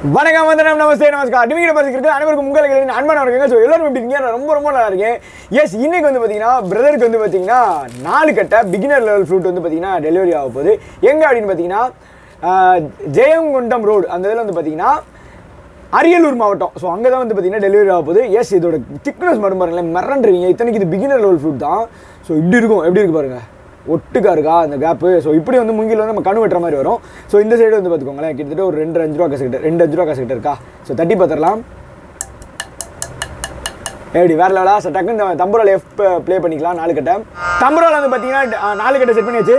வணக்கம் வந்தனம் நமஸ்தே நமஸ்கார் டிவிகிட்ட பார்த்துக்கிட்டு அனைவருக்கும் உங்களுக்கு அன்பான வணக்கங்க ஸோ எல்லாரும் எப்படி இருக்கீங்க நான் ரொம்ப ரொம்ப நல்லா இருக்கேன் எஸ் இன்னைக்கு வந்து பார்த்தீங்கன்னா பிரதருக்கு வந்து பார்த்தீங்கன்னா நாலு கட்ட பிகினர் லெவல் ஃப்ரூட் வந்து பார்த்தீங்கன்னா டெலிவரி ஆக போகுது எங்கே அப்படின்னு பார்த்தீங்கன்னா ஆஹ், ஜெயங்கொண்டம் ரோடு அந்த இதில் வந்து பார்த்தீங்கன்னா அரியலூர் மாவட்டம் ஸோ அங்கே தான் வந்து பார்த்தீங்கன்னா டெலிவரி ஆக போகுது எஸ் இதோட திக்னஸ் மட்டும் பாருங்களேன் மிரண்டுருவீங்க இத்தனைக்கு இது பிகினர் லெவல் ஃப்ரூட் தான் ஸோ இப்படி இருக்கும் எப்படி இருக்கு பாருங்க ஒட்டுக்கா இருக்கா அந்த கேப்பு ஸோ இப்படி வந்து முங்கில் வந்து நம்ம கணு வெட்டுற மாதிரி வரும் ஸோ இந்த சைடு வந்து பார்த்துக்கோங்களேன் கிட்டத்தட்ட ஒரு ரெண்டு அஞ்சு ரூபா காசு கிட்ட ரெண்டு அஞ்சு ரூபா காசு கிட்ட இருக்கா ஸோ தட்டி பார்த்துடலாம் எப்படி வேற லெவலா ஸோ டக்குன்னு தம்புரால் எஃப் ப்ளே பண்ணிக்கலாம் நாலு கட்டை தம்புரால் வந்து பார்த்தீங்கன்னா ஆ, நாலு கட்டை செட் பண்ணியாச்சு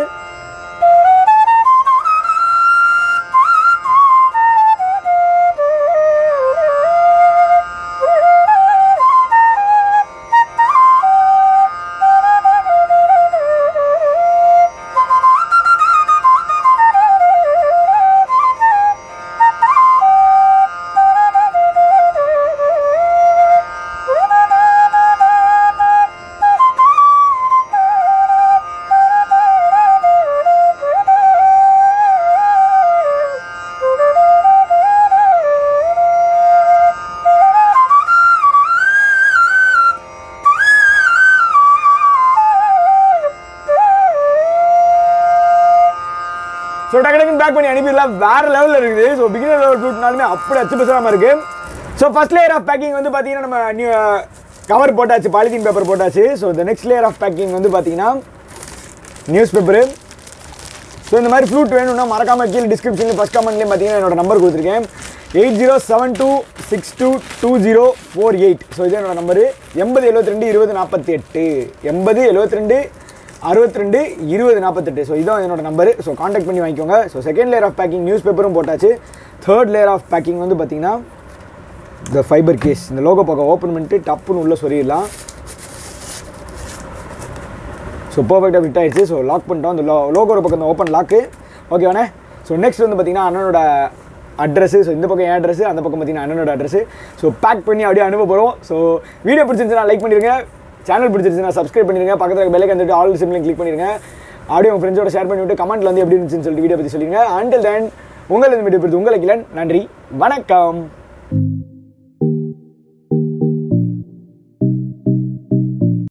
ஸோ டக்கு டக்குன்னு பேக் பண்ணி அனுப்பிடலாம் வேற லெவலில் இருக்குது ஸோ பிகினர் லெவல் ஃப்ரூட்னாலுமே அப்படி அச்சு பேசாமல் இருக்கு so first layer of packing வந்து பார்த்தீங்கன்னா நம்ம நியூ கவர் போட்டாச்சு பாலித்தீன் பேப்பர் போட்டாச்சு ஸோ இந்த நெக்ஸ்ட் லேயர் ஆஃப் பேக்கிங் வந்து பார்த்தீங்கன்னா நியூஸ் பேப்பரு ஸோ இந்த மாதிரி ஃப்ளூட் வேணும்னா மறக்காம கீழே டிஸ்கிரிப்ஷனில் ஃபஸ்ட் கமெண்ட்லேயும் பார்த்தீங்கன்னா என்னோட நம்பர் கொடுத்துருக்கேன் eight zero seven two six two two zero four eight so இது என்னோட நம்பரு எண்பது எழுபத்தி ரெண்டு இருபது நாற்பத்தி எட்டு எண்பது எழுபத்தி ரெண்டு அறுபத்தி ரெண்டு இருபது நாற்பத்தெட்டு ஸோ இதான் என்னோட நம்பரு ஸோ காண்டாக்ட் பண்ணி வாங்கிக்கோங்க so second layer of packing news பேப்பரும் போட்டாச்சு தேர்ட் லேயர் ஆஃப் பேக்கிங் வந்து பார்த்தீங்கன்னா இந்த ஃபைபர் கேஸ் இந்த லோகோ பக்கம் ஓப்பன் பண்ணிட்டு டப்புன்னு உள்ளே சொருகிடலாம் ஸோ பர்ஃபெக்டாக ஃபிட் ஆயிடுச்சு ஸோ லாக் பண்ணிட்டோம் அந்த லோ லோகோட பக்கம் இந்த ஓப்பன் லாக்கு ஓகேவானே ஸோ நெக்ஸ்ட் வந்து பார்த்தீங்கன்னா அண்ணனோட அட்ரஸ் ஸோ இந்த பக்கம் என் அட்ரஸ் அந்த பக்கம் பார்த்தீங்கன்னா அண்ணனோட அட்ரஸ் ஸோ பேக் பண்ணி அப்படியே அனுப்ப போகிறோம் ஸோ வீடியோ பிடிச்சிருந்துச்சுன்னா லைக் பண்ணிடுங்க சேனல் பிடிச்சிருந்துச்சுன்னா சப்ஸ்கிரைப் பண்ணிடுங்க பக்கத்தில் பெல்லைக்கு வந்துட்டு ஆல் சிம்லையும் கிளிக் பண்ணிடுங்க அப்படியே உங்கள் ஃப்ரெண்ட்ஸோட ஷேர் பண்ணி விட்டு கமெண்ட்ல வந்து எப்படி இருந்துச்சுன்னு சொல்லிட்டு வீடியோ பற்றி சொல்லிடுங்க அண்டில் தென் உங்கள் இந்த வீடியோ பிடித்து உங்களை கிளன் நன்றி வணக்கம்